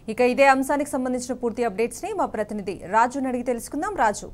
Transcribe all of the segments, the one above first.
ఇక ఇదే అంశానికి సంబంధించిన పూర్తి అప్డేట్స్ ని మా ప్రతినిధి రాజుని అడిగి తెలుసుకుందాం రాజు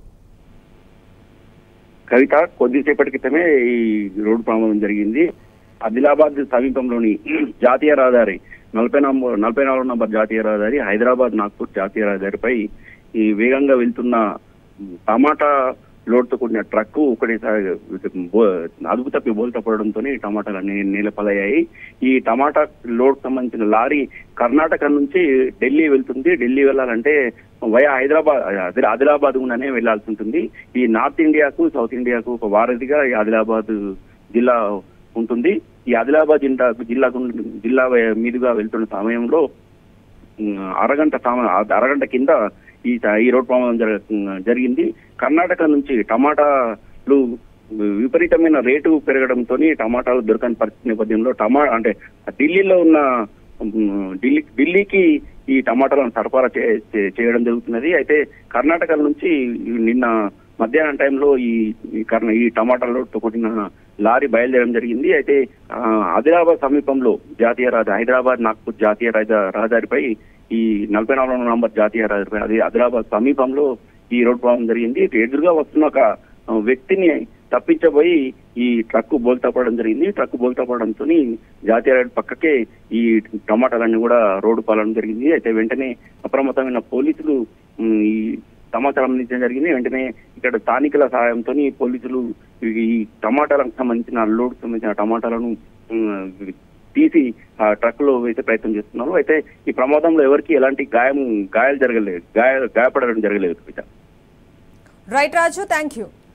కవిత కొద్దిసేపటి క్రితమే ఈ రోడ్డు ప్రమాదం జరిగింది ఆదిలాబాద్ సమీపంలోని జాతీయ రహదారి నలభై నంబర్ నలభై నాలుగు నంబర్ జాతీయ రహదారి హైదరాబాద్ నాగ్పూర్ జాతీయ రహదారిపై ఈ వేగంగా వెళ్తున్న టమాటా లోడ్తో కూడిన ట్రక్ ఒకటేసారి బో- అదుపు తప్పి బోల్తా పడడంతో టమాటాలు అన్ని నీలపలయ్యాయి ఈ టమాటా లోడ్ సంబంధించిన లారీ కర్ణాటక నుంచి ఢిల్లీ వెళ్తుంది ఢిల్లీ వెళ్ళాలంటే వయా హైదరాబాద్ అదే ఆదిలాబాద్ గుండానే వెళ్లాల్సి ఉంటుంది ఈ నార్త్ ఇండియాకు సౌత్ ఇండియాకు ఒక వారధిగా ఈ ఆదిలాబాద్ జిల్లా ఉంటుంది ఈ ఆదిలాబాద్ జిల్లా జిల్లా గుండా- జిల్లా మీదుగా వెళ్తున్న సమయంలో ఉమ్, అరగంట సమ- అరగంట కింద ఈ ఈ రోడ్ ప్రమాదం జర- జరిగింది కర్ణాటక నుంచి టమాటాలు విపరీతమైన రేటు పెరగడంతో టమాటాలు దొరకని పరిస్థితి నేపథ్యంలో టమా అంటే ఢిల్లీలో ఉన్న ఉమ్, ఢిల్లీ ఢిల్లీకి ఈ టమాటాలను సరఫరా చే- చే- చేయడం జరుగుతున్నది అయితే కర్ణాటక నుంచి నిన్న మధ్యాహ్నం టైంలో ఈ ఈ కర్ణ ఈ టమాటాలతో కూడిన లారీ బయలుదేరడం జరిగింది అయితే ఆ, ఆదిలాబాద్ సమీపంలో జాతీయ రహదారి హైదరాబాద్ నాగ్పూర్ జాతీయ రహదా- రహదారిపై ఈ నలభై నాలుగు నంబర్ జాతీయ రహదారిపై అది ఆదిలాబాద్ సమీపంలో ఈ రోడ్ ప్రమాదం జరిగింది ఎదురుగా వస్తున్న ఒక ఆ, వ్యక్తిని తప్పించబోయి ఈ ట్రక్ బోల్తా పడడం జరిగింది ట్రక్ బోల్తా పడడంతో జాతీయ రహదారి పక్కకే ఈ టమాటాలన్నీ కూడా రోడ్డు పాలడం జరిగింది అయితే వెంటనే అప్రమత్తమైన పోలీసులు ఉమ్, ఈ సమాచారం అందించడం జరిగింది వెంటనే ఇక్కడ స్థానికుల సహాయంతో పోలీసులు ఈ టమాటాలకు సంబంధించిన లోడ్ సంబంధించిన టమాటాలను ఉమ్, తీసి ఆ ట్రక్ లో వేసే ప్రయత్నం చేస్తున్నారు అయితే ఈ ప్రమాదంలో ఎవరికి ఎలాంటి గాయం గాయాలు జరగలేదు గాయ గాయపడడం జరగలేదు Kavitha right Raju thank you